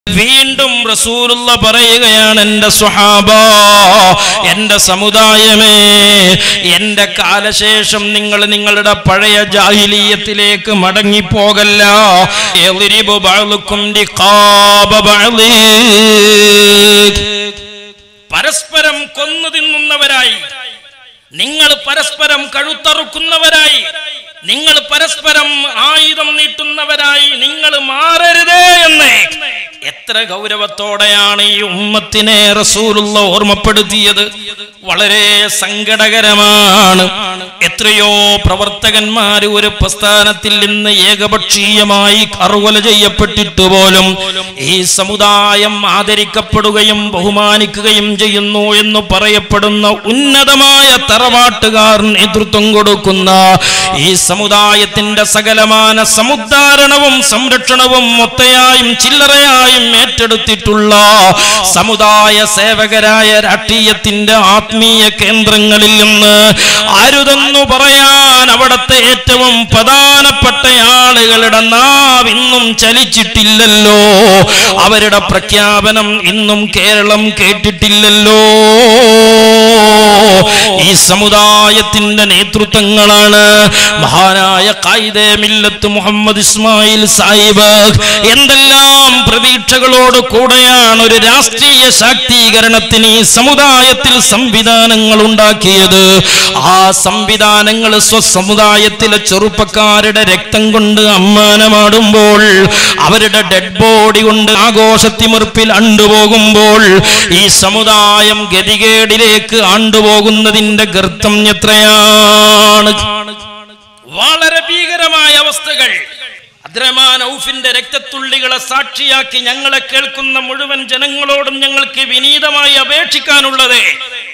വീണ്ടും റസൂലുള്ള പറയുകയാണ് എൻ്റെ സ്വഹാബ എൻ്റെ സമുദായമേ എൻ്റെ കാലശേഷം നിങ്ങൾ നിങ്ങളുടെ പഴയ ജാഹിലീയത്തിലേക്ക് മടങ്ങിപ്പോകല്ല എളിരിബു ബഅളുക്കും ലിഖാബ ബഅളി. പരസ്പരം കൊന്നു തിന്നുന്നവരായി നിങ്ങൾ പരസ്പരം കഴുത്തറുക്കുന്നവരായി നിങ്ങൾ പരസ്പരം ആയുധം നീട്ടുന്നവരായി നിങ്ങൾ മാറരുതേ എന്ന് എത്ര ഗൗരവത്തോടെയാണ് ഈ ഉമ്മത്തിനെ റസൂലുള്ള ഓർമ്മപ്പെടുത്തിയത് വളരെ സങ്കടകരമാണ് എത്രയോ പ്രവർത്തകന്മാർ ഒരു പ്രസ്ഥാനത്തിൽ നിന്ന് ഏകപക്ഷീയമായി അറുവല ചെയ്യപ്പെട്ടിട്ട് പോലും ഈ സമുദായം ആദരിക്കപ്പെടുകയും ബഹുമാനിക്കുകയും ചെയ്യുന്നു എന്ന് പറയപ്പെടുന്ന ഉന്നതമായ തറവാട്ടുകാർ നേതൃത്വം കൊടുക്കുന്ന ഈ സമുദായത്തിന്റെ സകലമാന സമുദ്ധാരണവും സംരക്ഷണവും മൊത്തയായും ചില്ലറയായും ഏറ്റെടുത്തിട്ടുള്ള സമുദായ സേവകരായ രാഷ്ട്രീയത്തിന്റെ ആത്മീയ കേന്ദ്രങ്ങളിൽ നിന്ന് അരുതെന്നു പറയാൻ അവിടത്തെ ഏറ്റവും പ്രധാനപ്പെട്ട ആളുകളുടെ നാവ് ഇന്നും ചലിച്ചിട്ടില്ലല്ലോ അവരുടെ പ്രഖ്യാപനം ഇന്നും കേരളം കേട്ടിട്ടില്ലല്ലോ ഈ സമുദായത്തിന്റെ നേതൃത്വങ്ങളാണ് മഹാനായ കായിദേ മില്ലത്ത് മുഹമ്മദ് ഇസ്മായിൽ സാഹിബ് എന്തെല്ലാം പ്രതീക്ഷകളോട് കൂടെയാണ് ഒരു രാഷ്ട്രീയ ശാക്തീകരണത്തിന് ഈ സമുദായത്തിൽ സംവിധാനങ്ങൾ ഉണ്ടാക്കിയത് ആ സംവിധാനങ്ങൾ സ്വസമുദായത്തിലെ ചെറുപ്പക്കാരുടെ രക്തം കൊണ്ട് അമ്മാനമാടുമ്പോൾ അവരുടെ ഡെഡ് ബോഡി കൊണ്ട് ആഘോഷത്തിമിർപ്പിൽ അണ്ടുപോകുമ്പോൾ ഈ സമുദായം ഗതികേടിലേക്ക് ആണ്ടുപോകുന്നതിന്റെ ഗർത്തം എത്രയാണ് വളരെ ഭീകരമായ അവസ്ഥകൾ അദ്രമാൻ ഔഫിന്റെ രക്തത്തുള്ളികളെ സാക്ഷിയാക്കി ഞങ്ങളെ കേൾക്കുന്ന മുഴുവൻ ജനങ്ങളോടും ഞങ്ങൾക്ക് വിനീതമായി അപേക്ഷിക്കാനുള്ളത്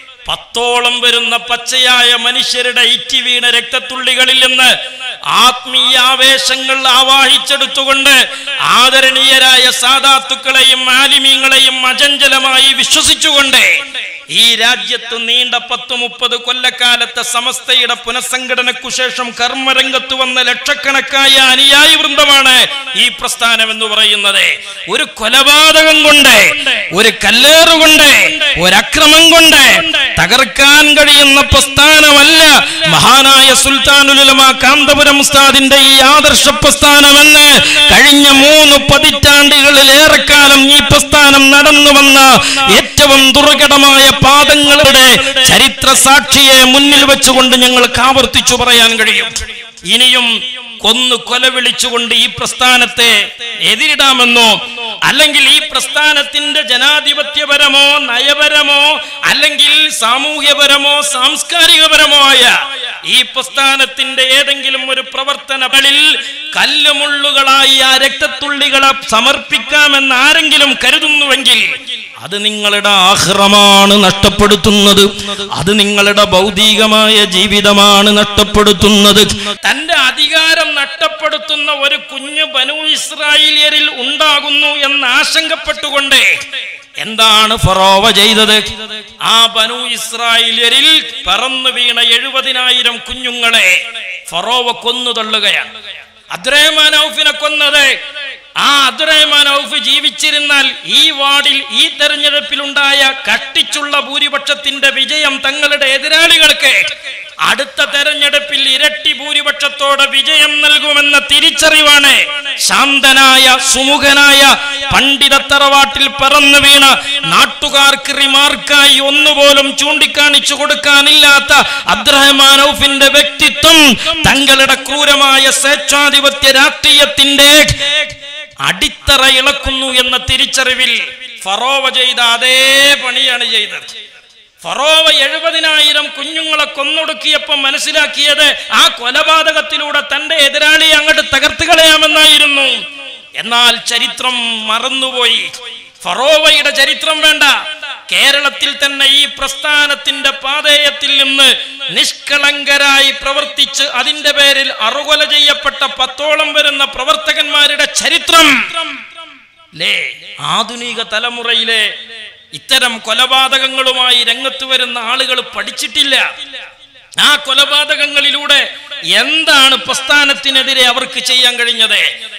പത്തോളം വരുന്ന പച്ചയായ മനുഷ്യരുടെ ഇറ്റി വീണ രക്തത്തുള്ളികളിൽ നിന്ന് ആത്മീയ ആവേശങ്ങൾ ആവാഹിച്ചെടുത്തുകൊണ്ട് ആദരണീയരായ സാധാത്തുക്കളെയും ആലിമീങ്ങളെയും അചഞ്ചലമായി വിശ്വസിച്ചുകൊണ്ട് ഈ രാജ്യത്ത് നീണ്ട പത്ത് മുപ്പത് കൊല്ലക്കാലത്തെ സമസ്തയുടെ പുനഃസംഘടനക്കു ശേഷം കർമ്മരംഗത്ത് വന്ന ലക്ഷക്കണക്കായ അനുയായി വൃന്ദമാണ് ഈ പ്രസ്ഥാനം എന്ന് പറയുന്നത് ഒരു കൊലപാതകം കൊണ്ട് ഒരു കല്ലേറുകൊണ്ട് ഒരു അക്രമം കൊണ്ട് തകർക്കാൻ കഴിയുന്ന പ്രസ്ഥാനമല്ല മഹാനായ സുൽത്താനുലമ കാന്തപുരം ഉസ്താദിന്റെ ഈ ആദർശ പ്രസ്ഥാനമെന്ന് കഴിഞ്ഞ മൂന്ന് പതിറ്റാണ്ടുകളിലേറെക്കാലം ഈ പ്രസ്ഥാനം നടന്നു വന്ന ഏറ്റവും ദുർഘടമായ പാദങ്ങളുടെ ചരിത്ര സാക്ഷിയെ മുന്നിൽ വെച്ചുകൊണ്ട് ഞങ്ങൾക്ക് ആവർത്തിച്ചു പറയാൻ കഴിയും ഇനിയും കൊന്നു കൊല വിളിച്ചുകൊണ്ട് ഈ പ്രസ്ഥാനത്തെ എതിരിടാമെന്നോ അല്ലെങ്കിൽ ഈ പ്രസ്ഥാനത്തിന്റെ ജനാധിപത്യപരമോ നയപരമോ അല്ലെങ്കിൽ സാമൂഹ്യപരമോ സാംസ്കാരികപരമോ ആയ ഈ പ്രസ്ഥാനത്തിന്റെ ഏതെങ്കിലും ഒരു പ്രവർത്തനങ്ങളിൽ കല്ലുമുള്ളുകളായി ആ രക്തത്തുള്ളികളെ സമർപ്പിക്കാമെന്ന് ആരെങ്കിലും കരുതുന്നുവെങ്കിൽ അത് നിങ്ങളുടെ ആഹ്റമാണ് നഷ്ടപ്പെടുത്തുന്നത് അത് നിങ്ങളുടെ ഭൗതികമായ ജീവിതമാണ് നഷ്ടപ്പെടുത്തുന്നത് തന്റെ അധികാരം നഷ്ടപ്പെടുത്തുന്ന ഒരു കുഞ്ഞു ബനു ഇസ്രായേലിയരിൽ ഉണ്ടാകുന്നു എന്ന് ആശങ്കപ്പെട്ടുകൊണ്ട് എന്താണ് ഫറോവ ചെയ്തത് ആ ബനു ഇസ്രായേലിയരിൽ പറന്നു വീണ എഴുപതിനായിരം കുഞ്ഞുങ്ങളെ ഫറോവ കൊന്നു തള്ളുകയാണ് അദ്രഹ്മാൻ ഔഫിനെ കൊന്നത് ആ അബ്ദുറഹ്മാൻ ഔഫ് ജീവിച്ചിരുന്നാൽ ഈ വാർഡിൽ ഈ തെരഞ്ഞെടുപ്പിലുണ്ടായ കട്ടിച്ചുള്ള ഭൂരിപക്ഷത്തിന്റെ വിജയം തങ്ങളുടെ എതിരാളികൾക്ക് അടുത്ത തെരഞ്ഞെടുപ്പിൽ ഇരട്ടി ഭൂരിപക്ഷത്തോടെ വിജയം നൽകുമെന്ന തിരിച്ചറിവാണ് ശാന്തനായ സുമുഖനായ പണ്ഡിതത്തറവാട്ടിൽ പറന്നു വീണ നാട്ടുകാർക്ക് റിമാർക്കായി ഒന്നുപോലും ചൂണ്ടിക്കാണിച്ചു കൊടുക്കാനില്ലാത്ത അബ്ദുറഹ്മാൻ ഔഫിന്റെ വ്യക്തിത്വം തങ്ങളുടെ ക്രൂരമായ സ്വേച്ഛാധിപത്യ രാഷ്ട്രീയത്തിന്റെ അടിത്തറ ഇളക്കുന്നു എന്ന തിരിച്ചറിവിൽ ഫറോവ ചെയ്ത അതേ പണിയാണ് ചെയ്തത് ഫറോവ എഴുപതിനായിരം കുഞ്ഞുങ്ങളെ കൊന്നൊടുക്കിയപ്പോ മനസ്സിലാക്കിയത് ആ കൊലപാതകത്തിലൂടെ തന്റെ എതിരാളിയെ അങ്ങോട്ട് തകർത്ത് കളയാമെന്നായിരുന്നു എന്നാൽ ചരിത്രം മറന്നുപോയി ഫറോവയുടെ ചരിത്രം വേണ്ട കേരളത്തിൽ തന്നെ ഈ പ്രസ്ഥാനത്തിന്റെ പാതയത്തിൽ നിന്ന് നിഷ്കളങ്കരായി പ്രവർത്തിച്ച് അതിന്റെ പേരിൽ അറുകൊല ചെയ്യപ്പെട്ട പത്തോളം വരുന്ന പ്രവർത്തകന്മാരുടെ ചരിത്രം ലേ ആധുനിക തലമുറയിലെ ഇത്തരം കൊലപാതകങ്ങളുമായി രംഗത്ത് വരുന്ന ആളുകൾ പഠിച്ചിട്ടില്ല ആ കൊലപാതകങ്ങളിലൂടെ എന്താണ് പ്രസ്ഥാനത്തിനെതിരെ അവർക്ക് ചെയ്യാൻ കഴിഞ്ഞത്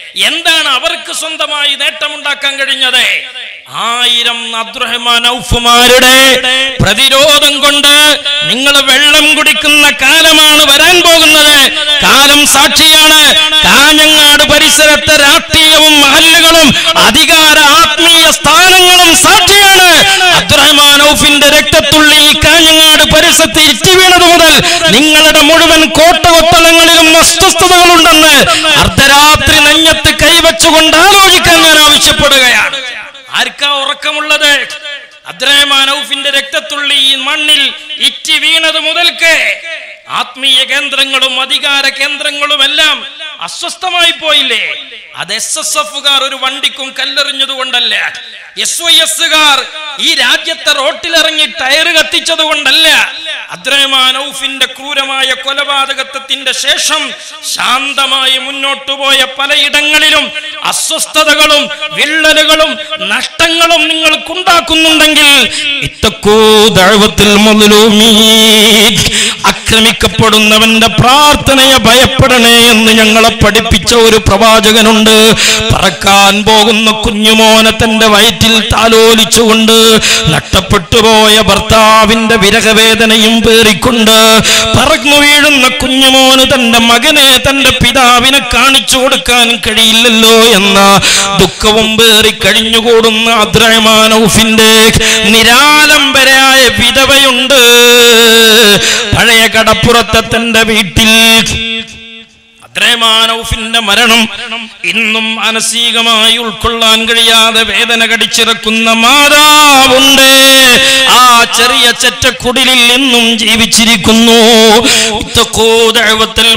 എന്താണ് അവർക്ക് സ്വന്തമായി നേട്ടമുണ്ടാക്കാൻ കഴിഞ്ഞത് ആയിരം അബ്ദുറഹ്മാൻ ഔഫുമാരുടെ പ്രതിരോധം കൊണ്ട് നിങ്ങൾ വെള്ളം കുടിക്കുന്ന കാലമാണ് വരാൻ പോകുന്നത് കാലം സാക്ഷിയാണ് കാഞ്ഞങ്ങാട് പരിസരത്തെ രാഷ്ട്രീയവും മഹല്ലുകളും അധികാര ആത്മീയ സ്ഥാനങ്ങളും സാക്ഷിയാണ് അബ്ദുറഹ്മാൻ ഔഫിന്റെ രക്തത്തുള്ളി കാഞ്ഞങ്ങാട് പരിസരത്ത് ഇറ്റി വീണത് മുതൽ നിങ്ങളുടെ മുഴുവൻ കോട്ടകൊത്തളങ്ങളിലും അസ്വസ്ഥതകളുണ്ടെന്ന് അർദ്ധരാത്രി നെഞ്ഞത്ത് കൈവച്ചുകൊണ്ട് ആലോചിക്കാൻ ഞാൻ ആവശ്യപ്പെടുകയാണ് ആർക്കാ ഉറക്കമുള്ളത് അബ്ദുറഹ്മാൻ ഔഫിന്റെ രക്തത്തുള്ളി ഈ മണ്ണിൽ ഇറ്റി വീണത് മുതൽക്ക് ആത്മീയ കേന്ദ്രങ്ങളും അധികാര കേന്ദ്രങ്ങളും എല്ലാം അസ്വസ്ഥമായി പോയില്ലേ അത് എസ് എസ് എഫുകാർ ഒരു വണ്ടിക്കും കല്ലെറിഞ്ഞത് കൊണ്ടല്ല എസ് വൈ എസുകാർ ഈ രാജ്യത്തെ റോട്ടിലിറങ്ങി ടയർ കത്തിച്ചത് കൊണ്ടല്ല അബ്ദുറഹ്മാൻ ഔഫിന്റെ ക്രൂരമായ കൊലപാതകത്വത്തിന്റെ ശേഷം ശാന്തമായി മുന്നോട്ടു പോയ പലയിടങ്ങളിലും അസ്വസ്ഥതകളും വിള്ളലുകളും നഷ്ടങ്ങളും നിങ്ങൾക്കുണ്ടാക്കുന്നുണ്ടെങ്കിൽ ഇത്തക്കൂ ദഴവത്തിൽ മദ്ലൂമീൻ ആക്രമിക്കപ്പെടുന്നവന്റെ പ്രാർത്ഥനയെ ഭയപ്പെടണേ എന്ന് ഞങ്ങളെ പഠിപ്പിച്ച ഒരു പ്രവാചകനുണ്ട് പറക്കാൻ പോകുന്ന കുഞ്ഞുമോനെ തന്റെ വയറ്റിൽ താലോലിച്ചുകൊണ്ട് നഷ്ടപ്പെട്ടു പോയ ഭർത്താവിന്റെ വിരഹവേദനയും പേറിക്കൊണ്ട് പറന്നു വീഴുന്ന കുഞ്ഞുമോന് തന്റെ മകനെ തന്റെ പിതാവിനെ കാണിച്ചു കൊടുക്കാൻ കഴിയില്ലല്ലോ എന്ന ദുഃഖവും പേറി കഴിഞ്ഞുകൂടുന്ന അദ്രഹ്മാൻ ഔഫിന്റെ നിരാലംബരായ വിധവയുണ്ട് പഴയ കടപ്പുറത്തെ തന്റെ വീട്ടിൽ അദ്രഹ്മാൻ ഔഫിന്റെ മരണം ഇന്നും മാനസികമായി ഉൾക്കൊള്ളാൻ കഴിയാതെ വേദന കടിച്ചിറക്കുന്ന മാതാവുണ്ട് ആ ചെറിയ ചെറ്റക്കുടിലിൽ ഇന്നും ജീവിച്ചിരിക്കുന്നു ഇത്തഖൂ ദഅവത്തൽ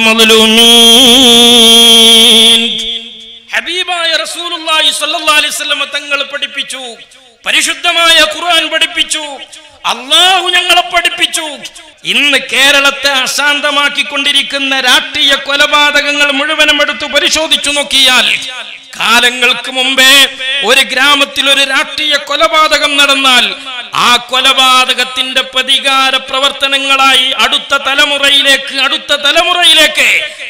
മദ്ലൂമീൻ ഹബീബായ റസൂലുള്ളാഹി സ്വല്ലല്ലാഹു അലൈഹി വസല്ലം തങ്ങൾ പഠിപ്പിച്ചു പരിശുദ്ധമായ ഖുർആൻ പഠിപ്പിച്ചു അള്ളാഹു ഞങ്ങളെ പഠിപ്പിച്ചു ഇന്ന് കേരളത്തെ അശാന്തമാക്കിക്കൊണ്ടിരിക്കുന്ന രാഷ്ട്രീയ കൊലപാതകങ്ങൾ മുഴുവനും എടുത്തു പരിശോധിച്ചു നോക്കിയാൽ കാലങ്ങൾക്ക് മുമ്പേ ഒരു ഗ്രാമത്തിൽ ഒരു രാഷ്ട്രീയ കൊലപാതകം നടന്നാൽ ആ കൊലപാതകത്തിന്റെ പ്രതികാര പ്രവർത്തനങ്ങളായി അടുത്ത തലമുറയിലേക്ക് അടുത്ത തലമുറയിലേക്ക്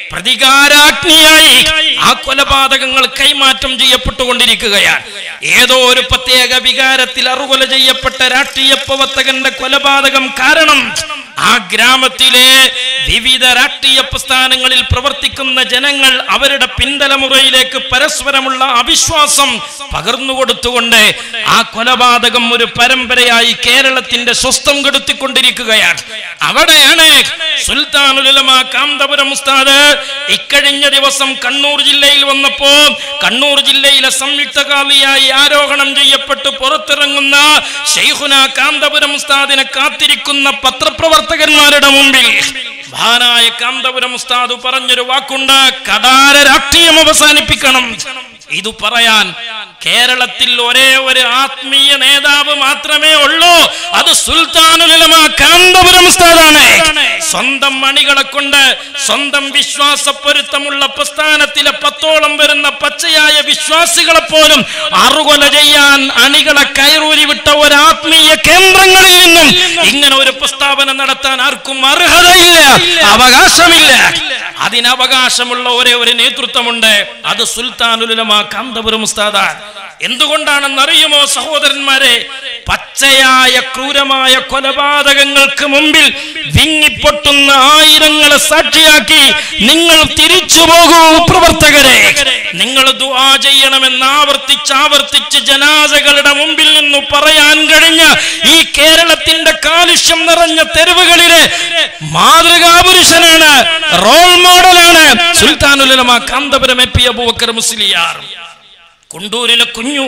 പ്രതികാരാഗ്നിയായി ആ കൊലപാതകങ്ങൾ കൈമാറ്റം ചെയ്യപ്പെട്ടുകൊണ്ടിരിക്കുകയാണ് ഏതോ ഒരു പ്രത്യേക വികാരത്തിൽ അറുകൊല ചെയ്യപ്പെട്ട രാഷ്ട്രീയ പ്രവർത്തകന്റെ കൊലപാതകം കാരണം ആ ഗ്രാമത്തിലെ വിവിധ രാഷ്ട്രീയ പ്രസ്ഥാനങ്ങളിൽ പ്രവർത്തിക്കുന്ന ജനങ്ങൾ അവരുടെ പിന്തലമുറയിലേക്ക് പരസ്പരമുള്ള അവിശ്വാസം പകർന്നുകൊടുത്തുകൊണ്ട് ആ കൊലപാതകം ഒരു പരമ്പരയായി കേരളത്തിന്റെ സ്വസ്ഥം കെടുത്തിക്കൊണ്ടിരിക്കുകയാണ് അവിടെയാണ് സുൽത്താനുലമ കാന്തപുരം ഉസ്താദ് ഇക്കഴിഞ്ഞ ദിവസം കണ്ണൂർ ജില്ലയിൽ വന്നപ്പോ കണ്ണൂർ ജില്ലയിലെ സംയുക്ത കാളിയായി ആരോഹണം ചെയ്യപ്പെട്ട് പുറത്തിറങ്ങുന്ന ഷെയ്ഖുന കാന്തപുരം ഉസ്താദിനെ കാത്തിരിക്കുന്ന പത്രപ്രവർത്തകന്മാരുടെ മുമ്പിൽ മഹാനായ കാന്തപുരം ഉസ്താദ് പറഞ്ഞൊരു വാക്കുണ്ട് കടാര രാഷ്ട്രീയം അവസാനിപ്പിക്കണം ഇത് പറയാൻ കേരളത്തിൽ ഒരേ ഒരു ആത്മീയ നേതാവ് മാത്രമേ ഉള്ളൂ അത് സുൽത്താനുലമ കാന്തപുരം ഉസ്താദാണ് സ്വന്തം മണികളെ കൊണ്ട് സ്വന്തം വിശ്വാസപ്പൊരുത്തമുള്ള പ്രസ്ഥാനത്തിലെ പത്തോളം വരുന്ന പച്ചയായ വിശ്വാസികളെ പോലും അറുകൊല ചെയ്യാൻ അണികളെ കയറൂരി വിട്ട ഒരു ആത്മീയ കേന്ദ്രങ്ങളിൽ നിന്നും ഇങ്ങനെ ഒരു പ്രസ്താവന നടത്താൻ ആർക്കും അർഹതയില്ല അവകാശമില്ല അതിന് അവകാശമുള്ള ഒരേ ഒരു നേതൃത്വമുണ്ട് അത് സുൽത്താനുലമ കാന്തപുരം ഉസ്താദാണ് എന്തുകൊണ്ടാണെന്ന് അറിയുമോ സഹോദരന്മാരെ പച്ചയായ ക്രൂരമായ കൊലപാതകങ്ങൾക്ക് മുമ്പിൽ വിങ്ങിപ്പൊട്ടുന്ന ആയിരങ്ങളെ സാക്ഷിയാക്കി നിങ്ങൾ തിരിച്ചു പോകൂ പ്രവർത്തകരെ നിങ്ങൾ ദുആ ചെയ്യണമെന്ന് ആവർത്തിച്ച് ആവർത്തിച്ച് ജനാസകളുടെ മുമ്പിൽ നിന്ന് പറയാൻ കഴിഞ്ഞ ഈ കേരളത്തിന്റെ കാലുഷ്യം നിറഞ്ഞ തെരുവുകളിലെ മാതൃകാ പുരുഷനാണ് റോൾ മോഡലാണ് സുൽത്താനുലമ കാന്തപുരം എ പി അബൂബക്കർ മുസ്ലിയാർ കുണ്ടൂരിലെ കുഞ്ഞു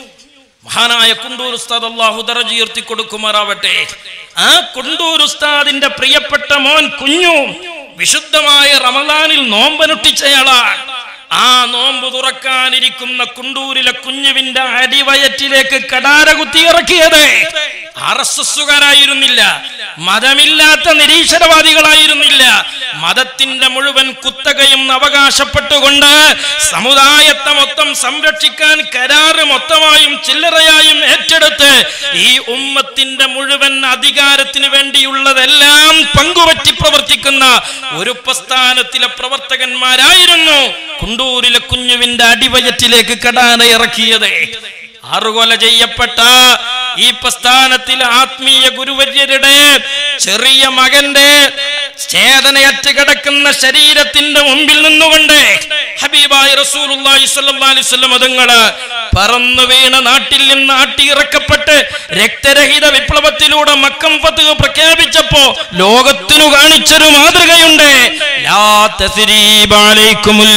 മഹാനായ കുണ്ടൂർ ഉസ്താദ് അള്ളാഹു ദറജ ഉയർത്തി കൊടുക്കുമാറാവട്ടെ ആ കുണ്ടൂർ ഉസ്താദിന്റെ പ്രിയപ്പെട്ട മോൻ കുഞ്ഞു വിശുദ്ധമായ റമദാനിൽ നോമ്പനുഷ്ഠിച്ചയാളാണ് ആ നോമ്പ് തുറക്കാനിരിക്കുന്ന കുണ്ടൂരിലെ കുഞ്ഞുവിന്റെ അടിവയറ്റിലേക്ക് കടാര കുത്തി ഇറക്കിയത് ആർ എസ് എസുകാരായിരുന്നില്ല മതമില്ലാത്ത നിരീശ്വരവാദികളായിരുന്നില്ല മതത്തിന്റെ മുഴുവൻ കുത്തകയും അവകാശപ്പെട്ടുകൊണ്ട് സമുദായത്തെ മൊത്തം സംരക്ഷിക്കാൻ കരാറ് മൊത്തമായും ചില്ലറയായും ഏറ്റെടുത്ത് ഈ ഉമ്മത്തിന്റെ മുഴുവൻ അധികാരത്തിന് വേണ്ടിയുള്ളതെല്ലാം പങ്കുപറ്റി പ്രവർത്തിക്കുന്ന ഒരു പ്രസ്ഥാനത്തിലെ പ്രവർത്തകന്മാരായിരുന്നു കുണ്ടൂരിലെ കുഞ്ഞുവിന്റെ അടിവയറ്റിലേക്ക് കടാന ഇറക്കിയത് ആറുകൊല ചെയ്യപ്പെട്ട ഈ പ്രസ്ഥാനത്തിൽ ആത്മീയ ഗുരുവര്യരുടെ ചെറിയ മകന്റെ ചേതനയറ്റ് കിടക്കുന്ന ശരീരത്തിന്റെ മുമ്പിൽ നിന്നുകൊണ്ട് ഹബീബായ റസൂലുള്ളാഹി സ്വല്ലല്ലാഹി അലൈഹി വസല്ലം അതുങ്ങള് പറന്നു വീണ നാട്ടിൽ നിന്ന് ആട്ടിയിറക്കപ്പെട്ട് രക്തരഹിത വിപ്ലവത്തിലൂടെ മക്കം ഫത്ഹ് പ്രഖ്യാപിച്ചപ്പോ ലോകത്തിനു കാണിച്ചൊരു മാതൃകയുണ്ട് ലാ തസ്രീബ അലൈക്കുമുൽ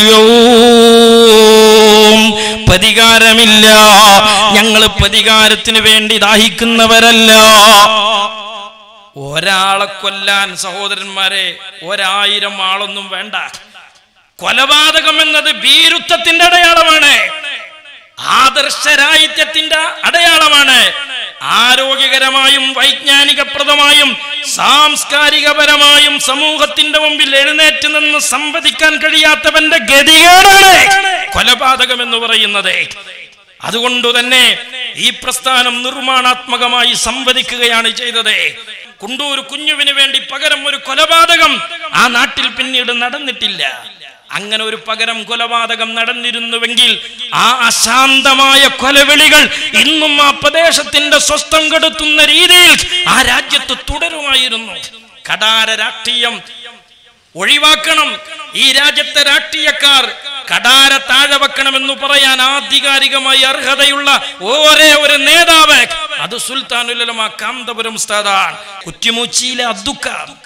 യൗം പ്രതികാരമില്ല ഞങ്ങൾ പ്രതികാരത്തിന് വേണ്ടി ദാഹിക്കുന്നവരല്ല ഒരാളെ കൊല്ലാൻ സഹോദരന്മാരെ ഒരായിരം ആളൊന്നും വേണ്ട കൊലപാതകം എന്നത് ഭീരുത്വത്തിന്റെ അടയാളമാണ് ആദർശരാഹിത്യത്തിന്റെ അടയാളമാണ് ആരോഗ്യകരമായും വൈജ്ഞാനികപ്രദമായും സാംസ്കാരികപരമായും സമൂഹത്തിന്റെ മുമ്പിൽ എഴുന്നേറ്റ് നിന്ന് സംവദിക്കാൻ കഴിയാത്തവന്റെ ഗതികേടാണ് കൊലപാതകം എന്ന് പറയുന്നത് അതുകൊണ്ട് തന്നെ ഈ പ്രസ്ഥാനം നിർമ്മാണാത്മകമായി സംവദിക്കുകയാണ് ചെയ്തത് കുണ്ടൂർ കുഞ്ഞുവിന് വേണ്ടി പകരം ഒരു കൊലപാതകം ആ നാട്ടിൽ പിന്നീട് നടന്നിട്ടില്ല അങ്ങനെ ഒരു പകരം കൊലപാതകം നടന്നിരുന്നുവെങ്കിൽ ആ അശാന്തമായ കൊലവിളികൾ ഇന്നും ആ പ്രദേശത്തിന്റെ സ്വസ്ഥം കെടുത്തുന്ന രീതിയിൽ ആ രാജ്യത്ത് തുടരുമായിരുന്നു കടാര രാഷ്ട്രീയം ഒഴിവാക്കണം ഈ രാജ്യത്തെ രാഷ്ട്രീയക്കാർ കടാര താഴെ വെക്കണമെന്ന് പറയാൻ ആധികാരികമായി അർഹതയുള്ള ഒരേ ഒരു നേതാവ് അത് സുൽത്താനുലമ കാന്തപുരം ഉസ്താദാണ് കുറ്റിമൂച്ചിയിലെ അദ്ദുക്ക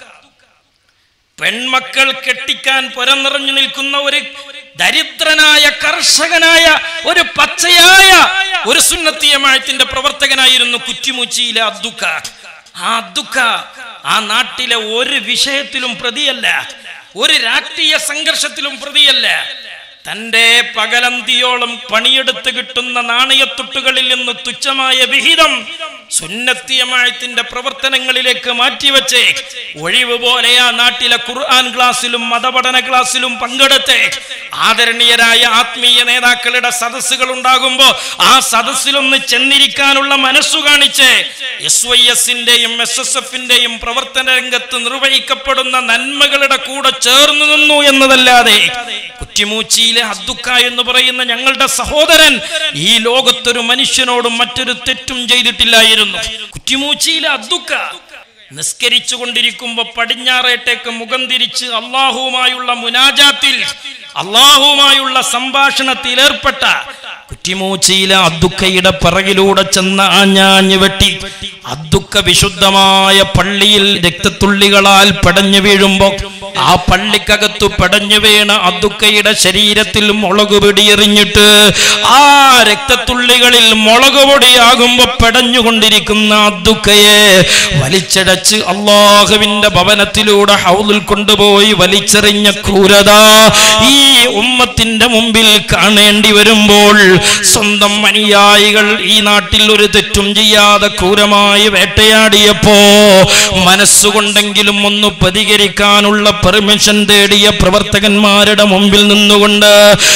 പെൺമക്കൾ കെട്ടിക്കാൻ പുറന്നിറഞ്ഞു നിൽക്കുന്ന ഒരു ദരിദ്രനായ കർഷകനായ ഒരു പച്ചയായ ഒരു സുന്നത്തിയമായത്തിന്റെ പ്രവർത്തകനായിരുന്നു കുറ്റിമുച്ചിയിലെ അദ്ദുക്ക ആ അദ്ദുക്ക ആ നാട്ടിലെ ഒരു വിഷയത്തിലും പ്രതിയല്ല ഒരു രാഷ്ട്രീയ സംഘർഷത്തിലും പ്രതിയല്ല തന്റെ പകലന്തിയോളം പണിയെടുത്ത് കിട്ടുന്ന നാണയത്തുട്ടുകളിൽ നിന്ന് തുച്ഛമായ വിഹിതം സുന്നത്തിയമായത്തിന്റെ പ്രവർത്തനങ്ങളിലേക്ക് മാറ്റിവെച്ച് ഒഴിവ് പോലെ ആ നാട്ടിലെ ഖുർആൻ ക്ലാസ്സിലും മതപഠന ക്ലാസ്സിലും പങ്കെടുത്ത് ആദരണീയരായ ആത്മീയ നേതാക്കളുടെ സദസ്സുകൾ ഉണ്ടാകുമ്പോ ആ സദസ്സിലൊന്ന് ചെന്നിരിക്കാനുള്ള മനസ്സു കാണിച്ച് എസ് വൈ എസിന്റെയും എസ് എസ് എഫിന്റെയും പ്രവർത്തന രംഗത്ത് നിർവഹിക്കപ്പെടുന്ന നന്മകളുടെ കൂടെ ചേർന്നു നിന്നു എന്നതല്ലാതെ കുറ്റിമൂച്ചിയിലെ അദ്ദുക്ക എന്ന് പറയുന്ന ഞങ്ങളുടെ സഹോദരൻ ഈ ലോകത്തൊരു മനുഷ്യനോടും മറ്റൊരു തെറ്റും ചെയ്തിട്ടില്ലായിരുന്നു കുറ്റിമൂച്ചിയിലെ അദ്ദുക്ക നിസ്കരിച്ചു കൊണ്ടിരിക്കുമ്പോ പടിഞ്ഞാറേട്ടേക്ക് മുഖം തിരിച്ച് അള്ളാഹുവുമായുള്ള മുനാജാത്തിൽ അള്ളാഹുവുമായുള്ള സംഭാഷണത്തിൽ ഏർപ്പെട്ട കുറ്റിമൂച്ചിയിലെ അദ്ദുക്കയുടെ പിറകിലൂടെ ചെന്ന് ആഞ്ഞാഞ്ഞ് വെട്ടി അദ്ദുക്ക വിശുദ്ധമായ പള്ളിയിൽ രക്തത്തുള്ളികളാൽ പടഞ്ഞു വീഴുമ്പോ ആ പള്ളിക്കകത്തു പടഞ്ഞു വീണ അദ്ദുക്കയുടെ ശരീരത്തിൽ മുളക് പൊടിയെറിഞ്ഞിട്ട് ആ രക്തത്തുള്ളികളിൽ മുളക് പൊടിയാകുമ്പോ പടഞ്ഞുകൊണ്ടിരിക്കുന്ന അദ്ദുക്കയെ വലിച്ചടച്ച് അള്ളാഹുവിന്റെ ഭവനത്തിലൂടെ ഹൗദിൽ കൊണ്ടുപോയി വലിച്ചെറിഞ്ഞ ക്രൂരത ഈ ഉമ്മത്തിന്റെ മുമ്പിൽ കാണേണ്ടി വരുമ്പോൾ സ്വന്തം അനുയായികൾ ഈ നാട്ടിൽ ഒരു തെറ്റും ചെയ്യാതെ ക്രൂരമായി വേട്ടയാടിയപ്പോ മനസ്സുകൊണ്ടെങ്കിലും ഒന്ന് പ്രതികരിക്കാനുള്ള പെർമിഷൻ തേടിയ പ്രവർത്തകന്മാരുടെ മുമ്പിൽ നിന്നുകൊണ്ട്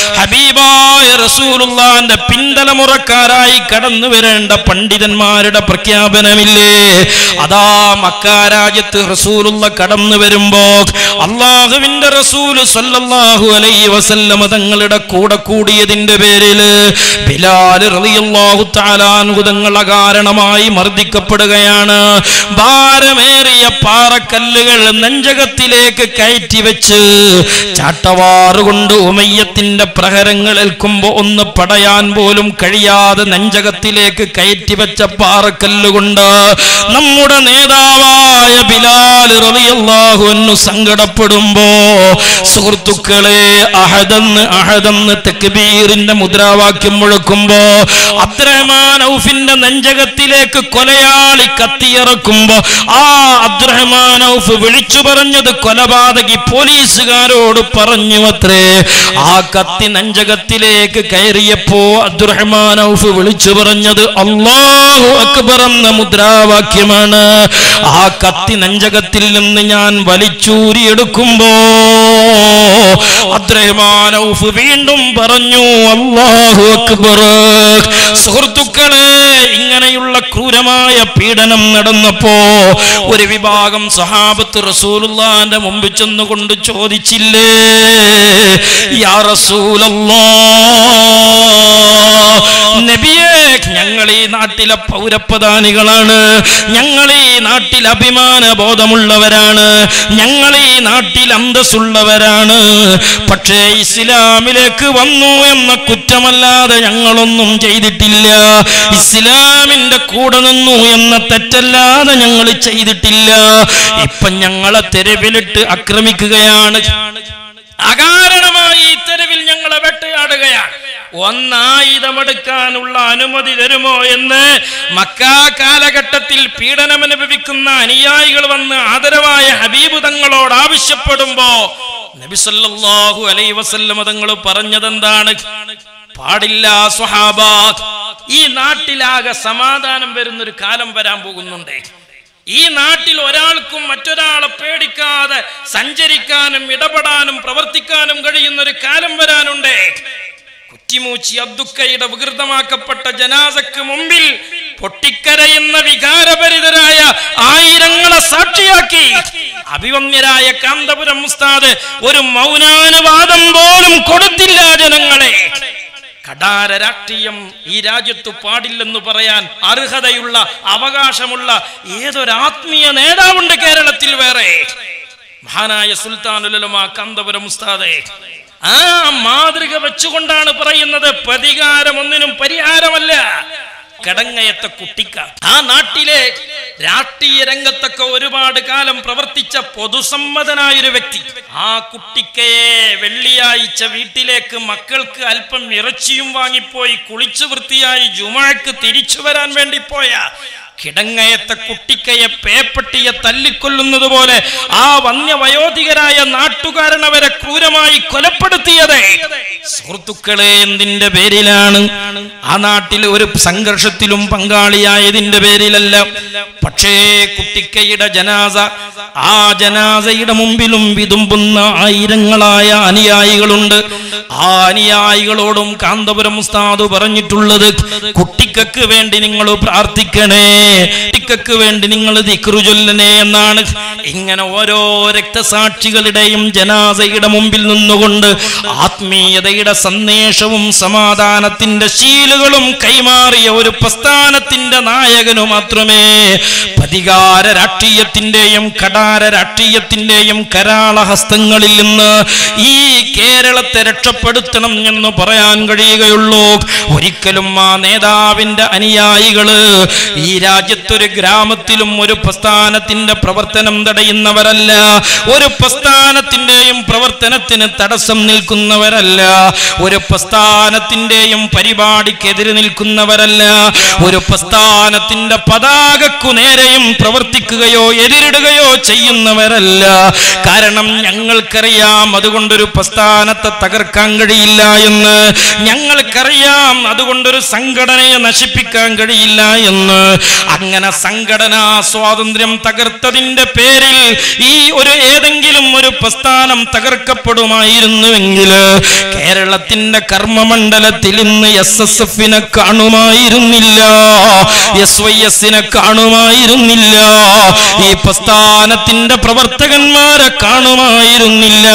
ഹബീബായ റസൂലുള്ളാന്റെ പിന്തലമുറക്കാരായി കടന്നു വരേണ്ട പണ്ഡിതന്മാരുടെ പ്രഖ്യാപനമില്ലേ അതാ മക്കാരാജ്യത്ത് റസൂലുള്ള കടന്നു വരുമ്പോ അള്ളാഹുവിന്റെ റസൂല് സല്ലല്ലാഹു അലൈഹി വസല്ലമ തങ്ങളുടെ കൂടെ കൂടിയതിന്റെ പേരില് ബിലാൽ റളിയല്ലാഹു തആലാൻഹു തങ്ങളെ കാരണമായി മർദ്ദിക്കപ്പെടുകയാണ് ഭാരമേറിയ പാറക്കല്ലുകൾ നെഞ്ചകത്തിലേക്ക് കയറ്റി വെച്ച് ചാട്ടവാറുകൊണ്ട് ഉമയ്യത്തിന്റെ പ്രഹരങ്ങൾ ഏൽക്കുമ്പോ ഒന്ന് പടയാൻ പോലും കഴിയാതെ നെഞ്ചകത്തിലേക്ക് കയറ്റി വെച്ച പാറക്കല്ലുകൊണ്ട് നമ്മുടെ നേതാവായ ബിലാൽ റളിയല്ലാഹു അൻഹു സങ്കടപ്പെടുമ്പോ സുഹൃത്തുക്കളെ അഹദന്ന് അഹദന്ന് തക്ബീറിന്റെ മുദ്രാവാക്യം മുഴക്കുമ്പോ അബ്ദുറഹ്മാൻ ഔഫിന്റെ നെഞ്ചകത്തിലേക്ക് കൊലയാളി കത്തിയിറക്കുമ്പോ ആ അബ്ദുറഹ്മാൻ ഔഫ് വിളിച്ചു പറഞ്ഞത് കൊലപാതക കൊലപാതകി പോലീസുകാരോട് പറഞ്ഞു അത്രേ ആ കത്തി നെഞ്ചകത്തിലേക്ക് കയറിയപ്പോ അബ്ദുറഹ്മാൻ ഔഫ് വിളിച്ചു പറഞ്ഞത് അള്ളാഹു അക്ബർ എന്ന മുദ്രാവാക്യമാണ് ആ കത്തി നെഞ്ചകത്തിൽ നിന്ന് ഞാൻ വലിച്ചൂരിയെടുക്കുമ്പോ അബ്ദുറഹ്മാൻ ഔഫ് വീണ്ടും പറഞ്ഞു അള്ളാഹു അക്ബർ സുഹൃത്തുക്കളെ ഇങ്ങനെയുള്ള ക്രൂരമായ പീഡനം നടന്നപ്പോ ഒരു വിഭാഗം സഹാബത്ത് റസൂലുള്ളാന്റെ മുമ്പിൽ ചെന്നുകൊണ്ട് ചോദിച്ചില്ലേ യാ റസൂലല്ലാ നബിയേ ഞങ്ങൾ ഈ നാട്ടിലെ പൗരപ്രധാനികളാണ് ഞങ്ങൾ ഈ നാട്ടിൽ അഭിമാന ബോധമുള്ളവരാണ് ഞങ്ങൾ ഈ നാട്ടിൽ അന്തസ്സുള്ളവരാണ് പക്ഷേ ഇസ്ലാമിലേക്ക് വന്നു എന്ന കുറ്റമല്ലാതെ ഞങ്ങളൊന്നും ചെയ്തിട്ടില്ല ഇസ്ലാമിന്റെ കൂടെ നിന്നു എന്ന തെറ്റല്ലാതെ ഞങ്ങൾ ചെയ്തിട്ടില്ല ഇപ്പൊ ഞങ്ങളെ തെരുവിലിട്ട് ആക്രമിക്കുകയാണ് അകാരണമായി ഈ തെരുവിൽ ഞങ്ങളെ വെട്ടയാടുകയാണ് ഒന്നായുധമെടുക്കാനുള്ള അനുമതി തരുമോ എന്ന് മക്കാ കാലഘട്ടത്തിൽ പീഡനമനുഭവിക്കുന്ന അനുയായികൾ വന്ന് ആദരവായ ഹബീബ് തങ്ങളോട് ആവശ്യപ്പെടുമ്പോ നബിസല്ലാഹു അലൈ വസല്ലമ തങ്ങൾ പറഞ്ഞതെന്താണ് പാടില്ല സ്വഹാബ ഈ നാട്ടിലാകെ സമാധാനം വരുന്നൊരു കാലം വരാൻ പോകുന്നുണ്ട് ഈ നാട്ടിൽ ഒരാൾക്കും മറ്റൊരാളെ പേടിക്കാതെ സഞ്ചരിക്കാനും ഇടപെടാനും പ്രവർത്തിക്കാനും കഴിയുന്ന ഒരു കാലം വരാനുണ്ട് കുറ്റിമൂച്ചി അബ്ദുക്കയുടെ വികൃതമാക്കപ്പെട്ട ജനാസക്ക് മുമ്പിൽ പൊട്ടിക്കരയുന്ന വികാരഭരിതരായ ആയിരങ്ങളെ സാക്ഷിയാക്കി അഭിവന്യരായ കാന്തപുരം ഉസ്താദ് ഒരു മൗനാനുവാദം പോലും കൊടുത്തില്ല ജനങ്ങളെ കടാര രാഷ്ട്രീയം ഈ രാജ്യത്ത് പാടില്ലെന്ന് പറയാൻ അർഹതയുള്ള അവകാശമുള്ള ഏതൊരാത്മീയ നേതാവുണ്ട് കേരളത്തിൽ വേറെ മഹാനായ സുൽത്താനുലമ കാന്തപുരം ഉസ്താദെ ആ മാതൃക വെച്ചുകൊണ്ടാണ് പറയുന്നത് പ്രതികാരം ഒന്നിനും പരിഹാരമല്ല കടങ്ങയത്തെ കുട്ടിക്ക ആ നാട്ടിലെ രാഷ്ട്രീയ രംഗത്തൊക്കെ ഒരുപാട് കാലം പ്രവർത്തിച്ച പൊതുസമ്മതനായൊരു വ്യക്തി ആ കുട്ടിക്കയെ വെള്ളിയാഴ്ച വീട്ടിലേക്ക് മക്കൾക്ക് അല്പം ഇറച്ചിയും വാങ്ങിപ്പോയി കുളിച്ചു വൃത്തിയായി ജുമാക്ക് തിരിച്ചു വരാൻ വേണ്ടി പോയ കിടങ്ങയത്തെ കുട്ടിക്കയെ പേപ്പട്ടിയെ തല്ലിക്കൊല്ലുന്നത് പോലെ ആ വന്യവയോധികരായ നാട്ടുകാരനവരെ ക്രൂരമായി കൊലപ്പെടുത്തിയത് സുഹൃത്തുക്കളെ എന്തിന്റെ പേരിലാണ് ആ നാട്ടിൽ ഒരു സംഘർഷത്തിലും പങ്കാളിയായതിന്റെ പേരിലല്ല പക്ഷേ കുട്ടിക്കയുടെ ജനാസ ആ ജനാസയുടെ മുമ്പിലും വിതുമ്പുന്ന ആയിരങ്ങളായ അനുയായികളുണ്ട് ആ അനുയായികളോടും കാന്തപുരം ഉസ്താദ് പറഞ്ഞിട്ടുള്ളത് കുട്ടിക്കക്ക് വേണ്ടി നിങ്ങൾ പ്രാർത്ഥിക്കണേ കുട്ടിക്കക്ക് വേണ്ടി നിങ്ങൾ ദിക്റു ചൊല്ലണേ എന്നാണ് ഇങ്ങനെ ഓരോ രക്തസാക്ഷികളുടെയും ജനാസയുടെ മുമ്പിൽ നിന്നുകൊണ്ട് ആത്മീയതയുടെ സന്ദേശവും സമാധാനത്തിന്റെ ശീലുകളും കൈമാറിയ ഒരു പ്രസ്ഥാനത്തിന്റെ നായകനു മാത്രമേ പ്രതികാര രാഷ്ട്രീയത്തിന്റെയും കടാര രാഷ്ട്രീയത്തിന്റെയും കരാളഹസ്തങ്ങളിൽ നിന്ന് ഈ കേരളത്തെ രക്ഷപ്പെടുത്തണം എന്ന് പറയാൻ കഴിയുകയുള്ളൂ ഒരിക്കലും ആ നേതാവിന്റെ അനുയായികള് ഈ രാജ്യത്തൊരു ഗ്രാമത്തിലും ഒരു പ്രസ്ഥാനത്തിന്റെ പ്രവർത്തനം തടയുന്നവരല്ല ഒരു പ്രസ്ഥാനത്തിന്റെയും പ്രവർത്തനത്തിന് തടസ്സം നിൽക്കുന്നവരല്ല ഒരു പ്രസ്ഥാനത്തിന്റെയും പരിപാടിക്കെതിരെ നിൽക്കുന്നവരല്ല ഒരു പ്രസ്ഥാനത്തിന്റെ പതാകക്കു നേരെയും പ്രവർത്തിക്കുകയോ എതിരിടുകയോ ചെയ്യുന്നവരല്ല കാരണം ഞങ്ങൾക്കറിയാം അതുകൊണ്ടൊരു പ്രസ്ഥാനത്തെ തകർക്കാൻ കഴിയില്ല എന്ന് ഞങ്ങൾക്കറിയാം അതുകൊണ്ടൊരു സംഘടനയെ നശിപ്പിക്കാൻ കഴിയില്ല എന്ന് അങ്ങനെ സംഘടനാ സ്വാതന്ത്ര്യം തകർത്തതിന്റെ പേരിൽ ഈ ഒരു ഏതെങ്കിലും ഒരു പ്രസ്ഥാനം തകർക്കപ്പെടുമായിരുന്നുവെങ്കിൽ കേരളത്തിന്റെ കർമ്മമണ്ഡലത്തിൽ ഇന്ന് എസ് എസ് എഫിനെ കാണുമായിരുന്നില്ല എസ് വൈ എസിനെ കാണുമായിരുന്നില്ല ഈ പ്രസ്ഥാനത്തിന്റെ പ്രവർത്തകന്മാരെ കാണുമായിരുന്നില്ല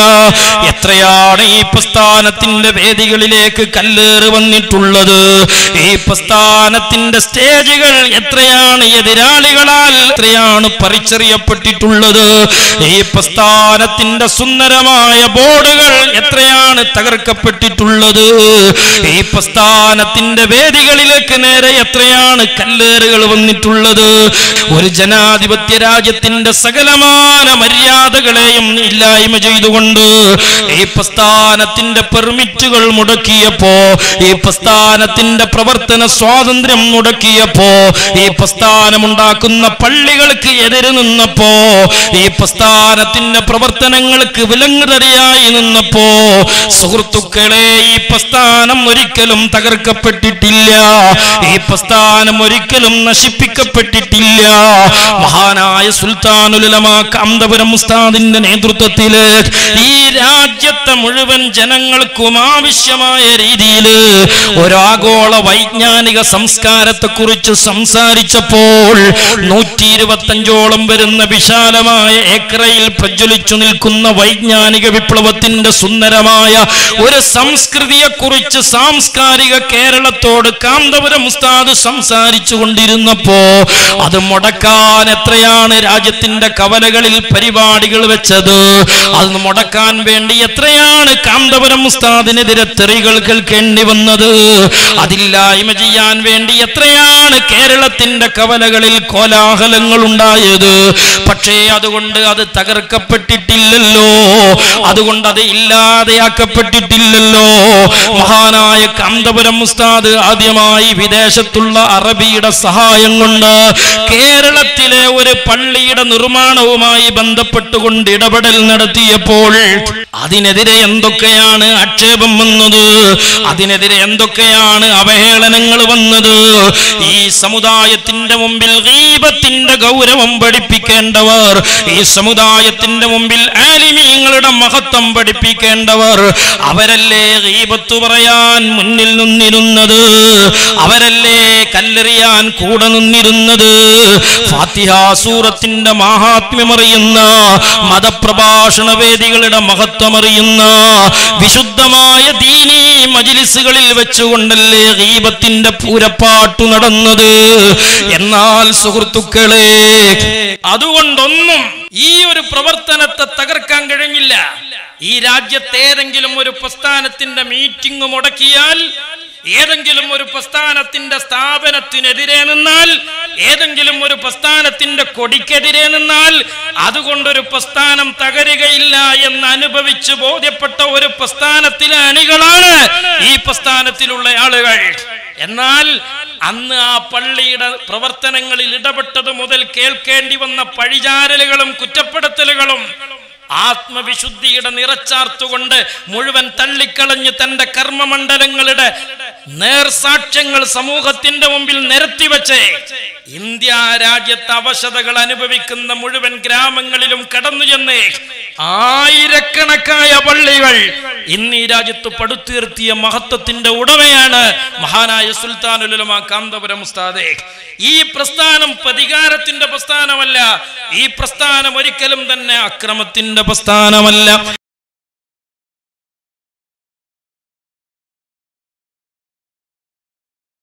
എത്രയാണ് ഈ പ്രസ്ഥാനത്തിന്റെ വേദികളിലേക്ക് കല്ലേറ് വന്നിട്ടുള്ളത് ഈ പ്രസ്ഥാനത്തിന്റെ സ്റ്റേജുകൾ എത്രയാണ് എതിരാളികളാൽ എത്രയാണ് പറിച്ചെറിയപ്പെട്ടിട്ടുള്ളത് ഈ പ്രസ്ഥാനത്തിന്റെ സുന്ദരമായ ബോർഡുകൾ എത്രയാണ് തകർക്കപ്പെട്ടിട്ടുള്ളത് ഈ പ്രസ്ഥാനത്തിന്റെ വേദികളിലേക്ക് നേരെ എത്രയാണ് കല്ല് കല്ലേറുകൾ വന്നിട്ടുള്ളത് ഒരു ജനാധിപത്യ രാജ്യത്തിന്റെ സകലമാന മര്യാദകളെയും ഇല്ലായ്മ ചെയ്തുകൊണ്ട് ഈ പ്രസ്ഥാനത്തിന്റെ പെർമിറ്റുകൾ മുടക്കിയപ്പോ ഈ പ്രസ്ഥാനത്തിന്റെ പ്രവർത്തന സ്വാതന്ത്ര്യം മുടക്കിയപ്പോ ഈ പ്രസ്ഥാനമുണ്ടാക്കുന്ന പള്ളികൾക്ക് എതിര് നിന്നപ്പോ ഈ പ്രസ്ഥാനത്തിന്റെ പ്രവർത്തനങ്ങൾക്ക് വിലങ്ങുതടിയായി നിന്നപ്പോ സുഹൃത്തുക്കളെ ഈ പ്രസ്ഥാനം ഒരിക്കലും തകർക്കപ്പെട്ടിട്ടില്ല ഈ പ്രസ്ഥാനം ഒരിക്കലും നശിപ്പിക്കപ്പെട്ടിട്ടില്ല മഹാനായ സുൽത്താനുലമ കാന്തപുരം ഉസ്താദിന്റെ നേതൃത്വത്തില് ഈ രാജ്യത്തെ മുഴുവൻ ജനങ്ങൾക്കും ആവശ്യമായ രീതിയിൽ ഒരാഗോള വൈജ്ഞാനിക സംസ്കാരത്തെ കുറിച്ച് സംസാരിച്ചപ്പോൾ നൂറ്റി ഇരുപത്തഞ്ചോളം വരുന്ന വിശാലമായ ഏക്കറയിൽ പ്രജ്വലിച്ചു നിൽക്കുന്ന വൈജ്ഞാനിക വിപ്ലവത്തിന്റെ സുന്ദരമായ ഒരു സംസ്കൃതിയെ കുറിച്ച് സാംസ്കാരിക കേരളത്തോട് കാന്തപുരം ഉസ്താദ് സംസാരിച്ചു കൊണ്ടിരുന്നപ്പോ അത് മുടക്കാൻ എത്രയാണ് രാജ്യത്തിന്റെ കവലകളിൽ പരിപാടികൾ വെച്ചത് അത് മുടക്കാൻ വേണ്ടി എത്രയാണ് കാന്തപുരം ഉസ്താദിനെതിരെ തെറികൾ കേൾക്കേണ്ടി വന്നത് അതില്ലായ്മ ചെയ്യാൻ വേണ്ടി എത്രയാണ് കേരളത്തിന്റെ കവലകളിൽ കോലാഹലങ്ങൾ ഉണ്ടായത് പക്ഷേ അതുകൊണ്ട് അത് തകർക്കപ്പെട്ടിട്ടില്ലല്ലോ അതുകൊണ്ട് അത് ഇല്ലാതെയാക്കപ്പെട്ടിട്ടില്ലല്ലോ മഹാനായ കാന്തപുരം ഉസ്താദ് ആദ്യമായി വിദേശത്തുള്ള അറബിയുടെ സഹായം കൊണ്ട് കേരളത്തിലെ ഒരു പള്ളിയുടെ നിർമ്മാണവുമായി ബന്ധപ്പെട്ടുകൊണ്ട് ഇടപെടൽ നടത്തിയപ്പോൾ അതിനെതിരെ എന്തൊക്കെയാണ് ആക്ഷേപം വന്നത് അതിനെതിരെ എന്തൊക്കെയാണ് അവഹേളനങ്ങൾ വന്നത് ഈ സമുദായത്തിന്റെ മുമ്പിൽ ഗീബത്തിന്റെ ഗൗരവം പഠിപ്പിക്കേണ്ടവർ ഈ സമുദായത്തിന്റെ മുമ്പിൽ ആലിമീങ്ങളുടെ മഹത്വം പഠിപ്പിക്കേണ്ടവർ അവരല്ലേ ഗീബത്ത് പറയാൻ മുന്നിൽ നിന്നിരുന്നത് അവരല്ലേ കല്ലെറിയാൻ കൂടെ നിന്നിരുന്നത് ഫാത്തിഹ സൂറത്തിന്റെ മാഹാത്മ്യമറിയുന്ന മതപ്രഭാഷണ വേദികളുടെ മഹത്വമറിയുന്ന വിശുദ്ധമായ ദീനീ മജിലിസുകളിൽ വെച്ചുകൊണ്ടല്ലേ ഗീബത്തിന്റെ പൂരപ്പാട്ടു നടന്നത് എന്നാൽ സുഹൃത്തുക്കളെ അതുകൊണ്ടൊന്നും ഈ ഒരു പ്രവർത്തനത്തെ തകർക്കാൻ കഴിഞ്ഞില്ല ഈ രാജ്യത്ത് ഏതെങ്കിലും ഒരു പ്രസ്ഥാനത്തിന്റെ മീറ്റിംഗ് മുടക്കിയാൽ ഏതെങ്കിലും ഒരു പ്രസ്ഥാനത്തിന്റെ സ്ഥാപനത്തിനെതിരെ നിന്നാൽ ഏതെങ്കിലും ഒരു പ്രസ്ഥാനത്തിന്റെ കൊടിക്കെതിരെ നിന്നാൽ അതുകൊണ്ടൊരു പ്രസ്ഥാനം തകരുകയില്ല എന്ന് അനുഭവിച്ച് ബോധ്യപ്പെട്ട ഒരു പ്രസ്ഥാനത്തിലെ അണികളാണ് ഈ പ്രസ്ഥാനത്തിലുള്ള ആളുകൾ എന്നാൽ അന്ന് ആ പള്ളിയുടെ പ്രവർത്തനങ്ങളിൽ ഇടപെട്ടത് മുതൽ കേൾക്കേണ്ടി വന്ന പഴിചാരലുകളും കുറ്റപ്പെടുത്തലുകളും ആത്മവിശുദ്ധിയുടെ നിറച്ചാർത്തുകൊണ്ട് മുഴുവൻ തള്ളിക്കളഞ്ഞ് തന്റെ കർമ്മമണ്ഡലങ്ങളുടെ നേർസാക്ഷ്യങ്ങൾ സമൂഹത്തിന്റെ മുമ്പിൽ നിരത്തിവെച്ച് ഇന്ത്യ രാജ്യത്ത് അവശതകൾ അനുഭവിക്കുന്ന മുഴുവൻ ഗ്രാമങ്ങളിലും കടന്നു ചെന്ന് ആയിരക്കണക്കായ പള്ളികൾ ഇന്ന് ഈ രാജ്യത്ത് പടുത്തുയർത്തിയ മഹത്വത്തിന്റെ ഉടമയാണ് മഹാനായ സുൽത്താനുലമ കാന്തപുരം ഉസ്താദെ ഈ പ്രസ്ഥാനം പ്രതികാരത്തിന്റെ പ്രസ്ഥാനമല്ല ഈ പ്രസ്ഥാനം ഒരിക്കലും തന്നെ അക്രമത്തിന്റെ പ്രസ്ഥാനമല്ല